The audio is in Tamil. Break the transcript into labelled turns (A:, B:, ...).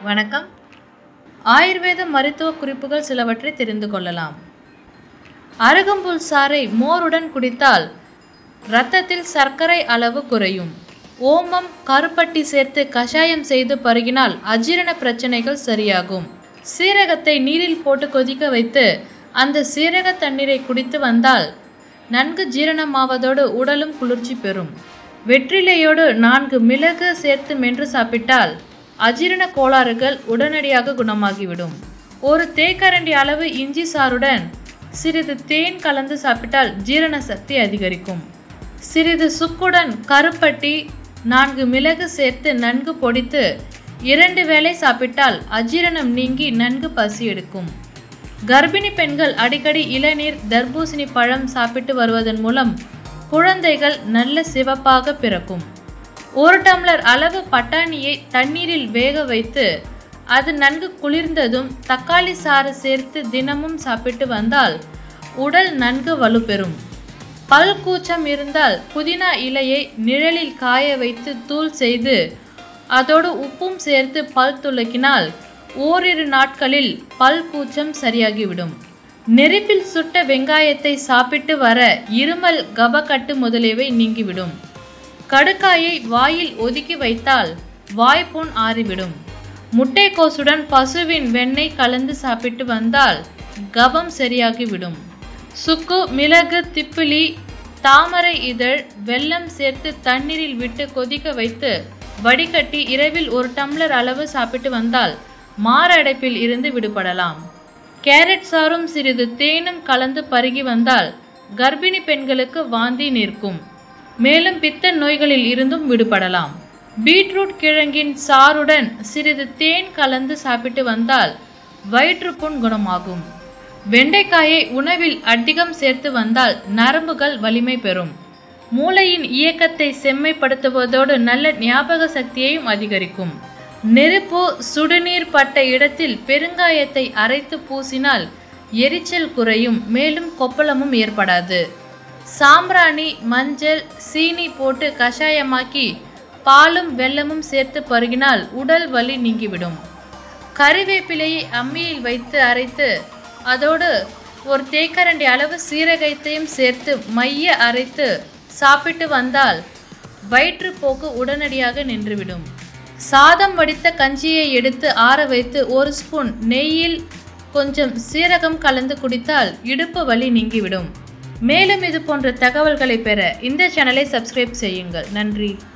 A: வணக்கம் ஆயுர்வேத மருத்துவ குறிப்புகள் சிலவற்றை தெரிந்து கொள்ளலாம் அருகம்புல் சாறை மோருடன் குடித்தால் இரத்தத்தில் சர்க்கரை அளவு குறையும் ஓமம் கருப்பட்டி சேர்த்து கஷாயம் செய்து பருகினால் அஜீரண பிரச்சனைகள் சரியாகும் சீரகத்தை நீரில் போட்டு கொதிக்க வைத்து அந்த சீரக தண்ணீரை குடித்து வந்தால் நன்கு ஜீரணமாவதோடு உடலும் குளிர்ச்சி பெறும் வெற்றிலையோடு நான்கு மிளகு சேர்த்து மென்று சாப்பிட்டால் அஜீரண கோளாறுகள் உடனடியாக குணமாகிவிடும் ஒரு தேக்கரண்டி அளவு இஞ்சி சாறுடன் சிறிது தேன் கலந்து சாப்பிட்டால் ஜீரண சக்தி அதிகரிக்கும் சிறிது சுக்குடன் கருப்பட்டி நான்கு மிளகு சேர்த்து நன்கு பொடித்து இரண்டு வேளை சாப்பிட்டால் அஜீரணம் நீங்கி நன்கு பசி எடுக்கும் கர்ப்பிணி பெண்கள் அடிக்கடி இளநீர் தர்பூசணி பழம் சாப்பிட்டு வருவதன் மூலம் குழந்தைகள் நல்ல சிவப்பாக பிறக்கும் ஒரு டம்ளர் அளவு பட்டாணியை தண்ணீரில் வேக வைத்து அது நன்கு குளிர்ந்ததும் தக்காளி சாறு சேர்த்து தினமும் சாப்பிட்டு வந்தால் உடல் நன்கு வலுப்பெறும் பல் கூச்சம் இருந்தால் புதினா இலையை நிழலில் காய வைத்து தூள் செய்து அதோடு உப்பும் சேர்த்து பல் துலக்கினால் ஓரிரு நாட்களில் பல் கூச்சம் சரியாகிவிடும் நெருப்பில் சுட்ட வெங்காயத்தை சாப்பிட்டு வர இருமல் கபக்கட்டு முதலியவை நீங்கிவிடும் கடுக்காயை வாயில் ஒதுக்கி வைத்தால் வாய்ப்புண் ஆறிவிடும் முட்டைக்கோசுடன் பசுவின் வெண்ணெய் கலந்து சாப்பிட்டு வந்தால் கபம் சரியாகிவிடும் சுக்கு மிளகு திப்பிலி தாமரை இதழ் வெல்லம் சேர்த்து தண்ணீரில் விட்டு கொதிக்க வைத்து வடிகட்டி இரவில் ஒரு டம்ளர் அளவு சாப்பிட்டு வந்தால் மாரடைப்பில் இருந்து விடுபடலாம் கேரட் சாறும் சிறிது தேனும் கலந்து பருகி வந்தால் கர்ப்பிணி பெண்களுக்கு வாந்தி நிற்கும் மேலும் பித்த நோய்களில் இருந்தும் விடுபடலாம் பீட்ரூட் கிழங்கின் சாறுடன் சிறிது தேன் கலந்து சாப்பிட்டு வந்தால் வயிற்றுப்புண் குணமாகும் வெண்டைக்காயை உணவில் அதிகம் சேர்த்து வந்தால் நரம்புகள் வலிமை பெறும் மூளையின் இயக்கத்தை செம்மைப்படுத்துவதோடு நல்ல ஞாபக சக்தியையும் அதிகரிக்கும் நெருப்பு சுடுநீர் பட்ட இடத்தில் பெருங்காயத்தை அரைத்து பூசினால் எரிச்சல் குறையும் மேலும் கொப்பளமும் ஏற்படாது சாம்பிராணி மஞ்சள் சீனி போட்டு கஷாயமாக்கி பாலும் வெல்லமும் சேர்த்து பருகினால் உடல் வலி நீங்கிவிடும் கறிவேப்பிலையை அம்மியில் வைத்து அரைத்து அதோடு ஒரு தேக்கரண்டி அளவு சீரகத்தையும் சேர்த்து மைய அரைத்து சாப்பிட்டு வந்தால் வயிற்றுப்போக்கு உடனடியாக நின்றுவிடும் சாதம் வடித்த கஞ்சியை எடுத்து ஆற வைத்து ஒரு ஸ்பூன் நெய்யில் கொஞ்சம் சீரகம் கலந்து குடித்தால் இடுப்பு வலி நீங்கிவிடும் மேலும் இது போன்ற தகவல்களை பெற இந்த சேனலை சப்ஸ்கிரைப் செய்யுங்கள் நன்றி